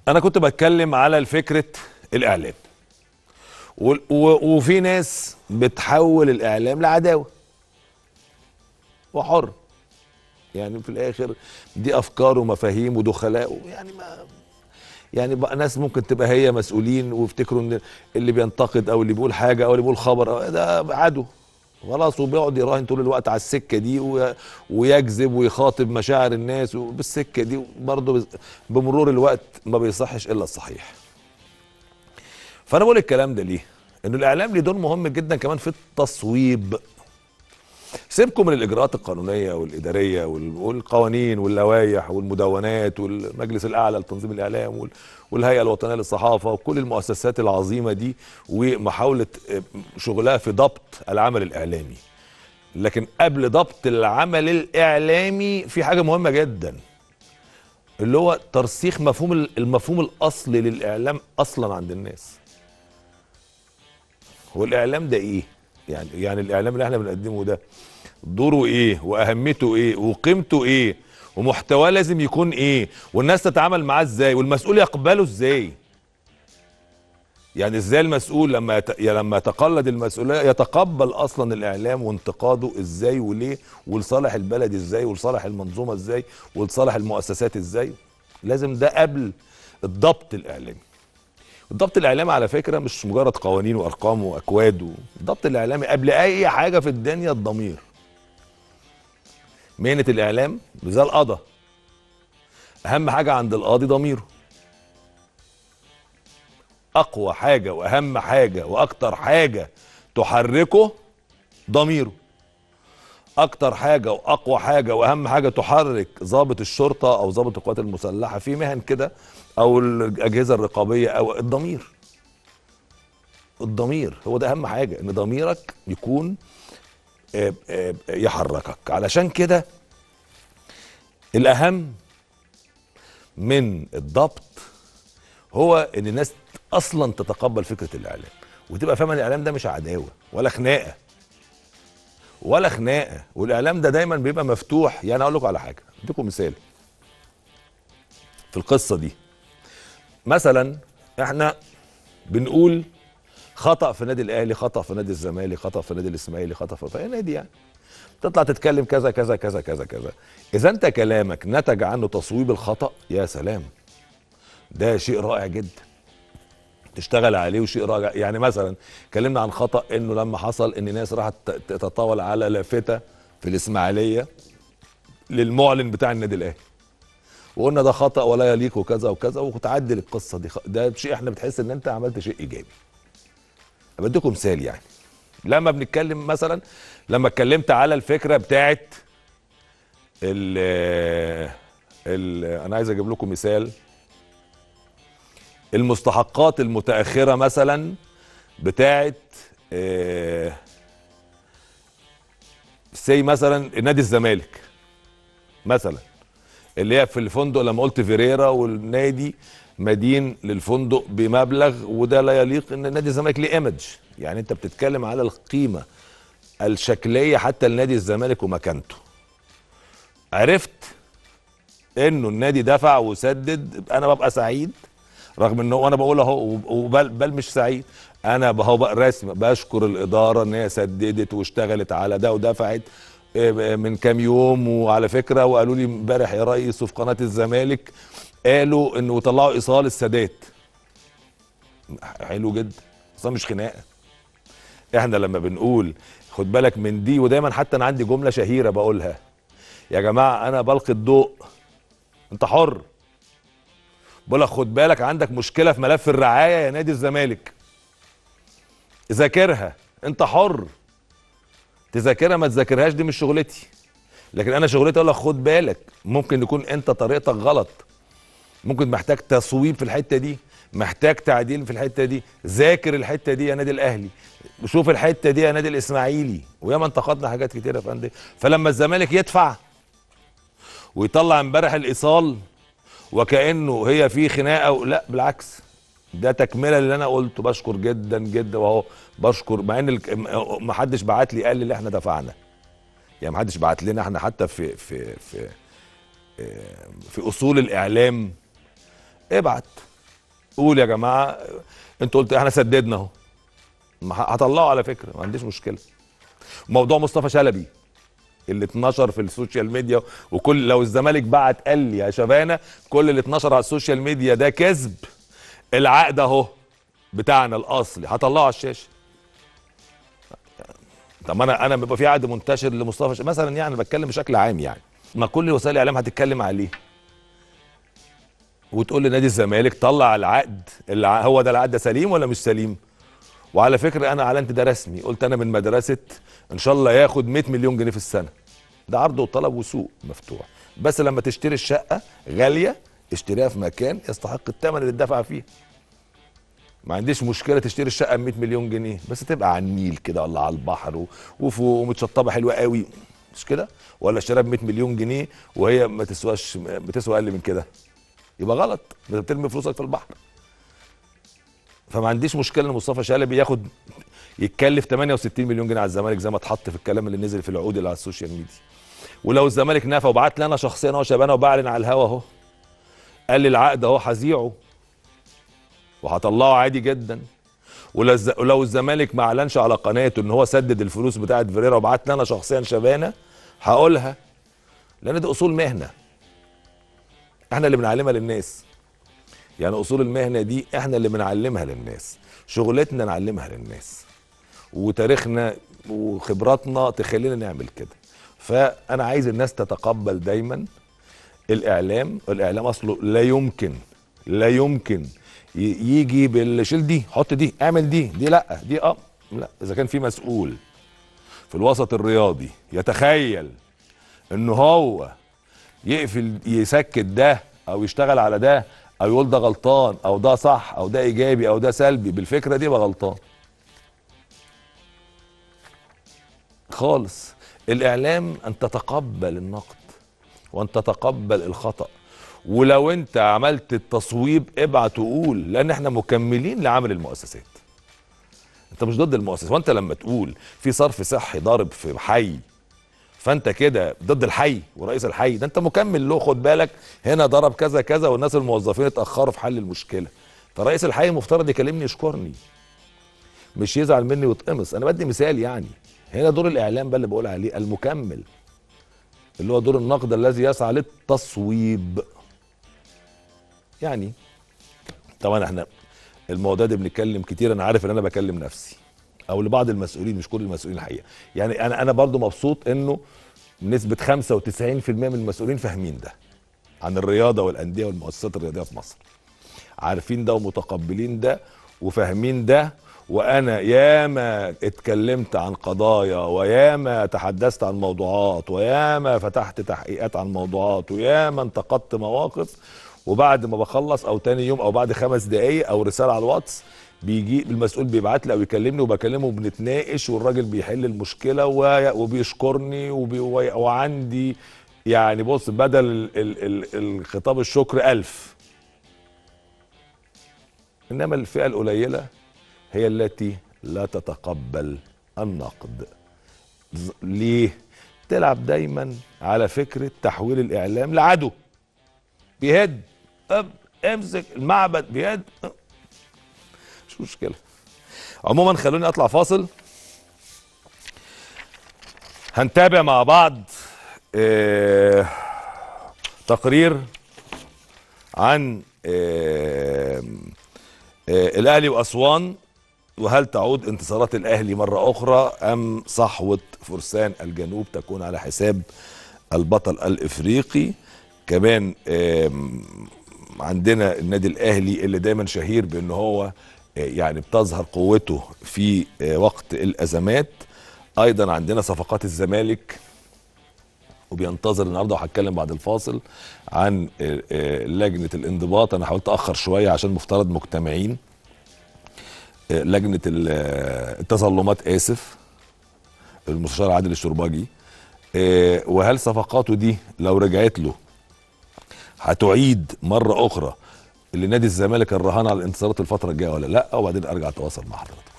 انا كنت بتكلم على فكره الاعلام و- و- وفي ناس بتحول الاعلام لعداوه وحر يعني في الاخر دي افكار ومفاهيم ودخلاء يعني ما يعني بقى ناس ممكن تبقى هي مسؤولين ويفتكروا ان اللي بينتقد او اللي بيقول حاجه او اللي بيقول خبر أو ده عدو خلاص وبيقعد يراهن طول الوقت على السكه دي و- ويجذب ويخاطب مشاعر الناس وبالسكه دي برضه بز- بمرور الوقت ما بيصحش الا الصحيح. فانا بقول الكلام ده ليه؟ انه الاعلام ليه دور مهم جدا كمان في التصويب سيبكم من الاجراءات القانونيه والاداريه وال- والقوانين واللوائح والمدونات والمجلس الاعلى لتنظيم الاعلام وال- والهيئه الوطنيه للصحافه وكل المؤسسات العظيمه دي ومحاوله آه، شغلها في ضبط العمل الاعلامي لكن قبل ضبط العمل الاعلامي في حاجه مهمه جدا اللي هو ترسيخ مفهوم ال- المفهوم الاصلي للاعلام اصلا عند الناس هو الاعلام ده ايه يعني يعني الاعلام اللي احنا بنقدمه ده دوره ايه واهميته ايه وقيمته ايه ومحتواه لازم يكون ايه والناس تتعامل معاه ازاي والمسؤول يقبله ازاي يعني ازاي المسؤول لما يت... يا لما يتقلد المسؤوليه يتقبل اصلا الاعلام وانتقاده ازاي وليه ولصالح البلد ازاي ولصالح المنظومه ازاي ولصالح المؤسسات ازاي لازم ده قبل الضبط الاعلامي الضبط الاعلامي على فكره مش مجرد قوانين وارقام واكواد الضبط الاعلامي قبل اي حاجه في الدنيا الضمير مهنه الاعلام زي القضاء اهم حاجه عند القاضي ضميره اقوى حاجه واهم حاجه واكتر حاجه تحركه ضميره اكتر حاجه واقوى حاجه واهم حاجه تحرك ضابط الشرطه او ضابط القوات المسلحه في مهن كده او الاجهزه الرقابيه او الضمير الضمير هو ده اهم حاجه ان ضميرك يكون آه، آه، يحركك علشان كده الاهم من الضبط هو ان الناس اصلا تتقبل فكره الاعلام وتبقى فاهمه ان الاعلام ده مش عداوه ولا خناقه ولا خناقه والاعلام ده دايما بيبقى مفتوح يعني اقول لكم على حاجه اديكم مثال في القصه دي مثلا احنا بنقول خطا في النادي الاهلي خطا في نادي الزمالك خطا في نادي الاسماعيلي خطا في في اي نادي يعني تطلع تتكلم كذا كذا كذا كذا كذا اذا انت كلامك نتج عنه تصويب الخطا يا سلام ده شيء رائع جدا تشتغل عليه وشيء رائع يعني مثلا اتكلمنا عن خطا انه لما حصل ان ناس راحت ت- تتطاول على لافته في الاسماعيليه للمعلن بتاع النادي الاهلي وقلنا ده خطا ولا يليق وكذا وكذا وتعدل القصه دي خ- ده شيء احنا بتحس ان انت عملت شيء ايجابي بديكم مثال يعني لما بنتكلم مثلا لما اتكلمت على الفكره بتاعت ال ال انا عايز اجيب لكم مثال المستحقات المتاخره مثلا بتاعت آه، سي مثلا نادي الزمالك مثلا اللي هي في الفندق لما قلت فيريرا والنادي مدين للفندق بمبلغ وده لا يليق ان نادي الزمالك ليه ايمج يعني انت بتتكلم على القيمه الشكليه حتى لنادي الزمالك ومكانته عرفت انه النادي دفع وسدد انا ببقى سعيد رغم انه وانا بقول اهو وبل بل مش سعيد انا اهو بقى رسمي بشكر الاداره ان هي سددت واشتغلت على ده ودفعت آه، من كام يوم وعلى فكره وقالوا لي امبارح يا ريس وفي قناه الزمالك قالوا انه طلعوا ايصال السادات حلو جدا بس مش خناقه احنا لما بنقول خد بالك من دي ودايما حتى انا عندي جمله شهيره بقولها يا جماعه انا بلقي الضوء انت حر بقول لك خد بالك عندك مشكله في ملف الرعايه يا نادي الزمالك ذاكرها انت حر تذاكرها ما تذاكرهاش دي مش شغلتي لكن انا شغلتي اقول لك خد بالك ممكن يكون انت طريقتك غلط ممكن محتاج تصويب في الحته دي محتاج تعديل في الحته دي ذاكر الحته دي يا نادي الاهلي شوف الحته دي يا نادي الاسماعيلي وياما انتقدنا حاجات كتيره في انديه فلما الزمالك يدفع ويطلع امبارح الايصال وكانه هي في خناقه و... لا بالعكس ده تكمله اللي انا قلته بشكر جدا جدا واهو بشكر مع ان الك- م- ما حدش بعت لي قال لي اللي احنا دفعنا يعني ما حدش بعت لنا احنا حتى في في في آه، في اصول الاعلام ابعت قول يا جماعه انتوا قلت احنا سددنا اهو ما ه- هطلعه على فكره ما عنديش مشكله موضوع مصطفى شلبي اللي اتنشر في السوشيال ميديا وكل لو الزمالك بعت قال لي يا شبانه كل اللي اتنشر على السوشيال ميديا ده كذب العقد اهو بتاعنا الاصلي هطلعه على الشاشه طب ما انا انا بيبقى في عقد منتشر لمصطفى ش- مثلا يعني بتكلم بشكل عام يعني ما كل وسائل الاعلام هتتكلم عليه وتقول لنادي الزمالك طلع العقد الع... هو ده العقد ده سليم ولا مش سليم وعلى فكره انا اعلنت ده رسمي قلت انا من مدرسه ان شاء الله ياخد 100 مليون جنيه في السنه ده عرض وطلب وسوق مفتوح بس لما تشتري الشقه غاليه اشتريها في مكان يستحق الثمن اللي اتدفع فيه ما عنديش مشكله تشتري الشقه ب 100 مليون جنيه بس تبقى على النيل كده ولا على البحر و- وفوق ومتشطبه حلوه قوي مش كده ولا اشتريها ب 100 مليون جنيه وهي ما تسواش بتسوى اقل من كده يبقى غلط بترمي فلوسك في البحر فما عنديش مشكله ان مصطفى شلبي ياخد يتكلف 68 مليون جنيه على الزمالك زي ما اتحط في الكلام اللي نزل في العقود اللي على السوشيال ميديا ولو الزمالك نفى وبعت لي انا شخصيا اهو شبانه وبعلن على الهوا اهو قال لي العقد اهو هذيعه وهطلعه عادي جدا ولو الز- ولو الزمالك ما اعلنش على قناته ان هو سدد الفلوس بتاعت فيريرا وبعت لي انا شخصيا شبانه هقولها لان دي اصول مهنه احنا اللي بنعلمها للناس يعني اصول المهنه دي احنا اللي بنعلمها للناس شغلتنا نعلمها للناس وتاريخنا وخبراتنا تخلينا نعمل كده فانا عايز الناس تتقبل دايما الاعلام الاعلام اصله لا يمكن لا يمكن ي- يجي بالشيل دي حط دي اعمل دي دي لا دي اه لا اذا كان في مسؤول في الوسط الرياضي يتخيل ان هو يقفل يسكت ده او يشتغل على ده او يقول ده غلطان او ده صح او ده ايجابي او ده سلبي بالفكره دي يبقى غلطان خالص الاعلام ان تتقبل النقد وان تتقبل الخطا ولو انت عملت التصويب ابعت وقول لان احنا مكملين لعمل المؤسسات انت مش ضد المؤسسه وانت لما تقول في صرف صحي ضارب في حي فانت كده ضد الحي ورئيس الحي ده انت مكمل له خد بالك هنا ضرب كذا كذا والناس الموظفين اتاخروا في حل المشكله فرئيس الحي مفترض يكلمني يشكرني مش يزعل مني ويتقمص انا بدي مثال يعني هنا دور الاعلام بقى اللي بقول عليه المكمل اللي هو دور النقد الذي يسعى للتصويب يعني طبعا احنا المواضيع دي بنتكلم كتير انا عارف ان انا بكلم نفسي او لبعض المسؤولين مش كل المسؤولين الحقيقه يعني انا انا برضو مبسوط انه نسبه 95% من المسؤولين فاهمين ده عن الرياضه والانديه والمؤسسات الرياضيه في مصر عارفين ده ومتقبلين ده وفاهمين ده وانا ياما اتكلمت عن قضايا وياما تحدثت عن موضوعات وياما فتحت تحقيقات عن موضوعات وياما انتقدت مواقف وبعد ما بخلص او تاني يوم او بعد خمس دقايق او رساله على الواتس بيجي المسؤول بيبعت لي او يكلمني وبكلمه وبنتناقش والراجل بيحل المشكله و- وبيشكرني وبي وعندي يعني بص بدل ال ال ال الخطاب الشكر ألف انما الفئه القليله هي التي لا تتقبل النقد ز- ليه تلعب دايما على فكره تحويل الاعلام لعدو بيهد أب امسك المعبد بيهد أب. مش مشكله عموما خلوني اطلع فاصل هنتابع مع بعض آه تقرير عن آه آه الاهلي واسوان وهل تعود انتصارات الاهلي مره اخرى ام صحوه فرسان الجنوب تكون على حساب البطل الافريقي كمان آم، عندنا النادي الاهلي اللي دايما شهير بان هو آه، يعني بتظهر قوته في آه، وقت الازمات ايضا عندنا صفقات الزمالك وبينتظر النهارده وهتكلم بعد الفاصل عن آه، آه، لجنه الانضباط انا حاولت اخر شويه عشان مفترض مجتمعين آه، لجنه ال- آه، التظلمات اسف المستشار عادل الشرباجي آه، وهل صفقاته دي لو رجعت له هتعيد مره اخرى لنادي الزمالك الرهان على الانتصارات الفتره الجايه ولا لا وبعدين ارجع اتواصل مع حضرتك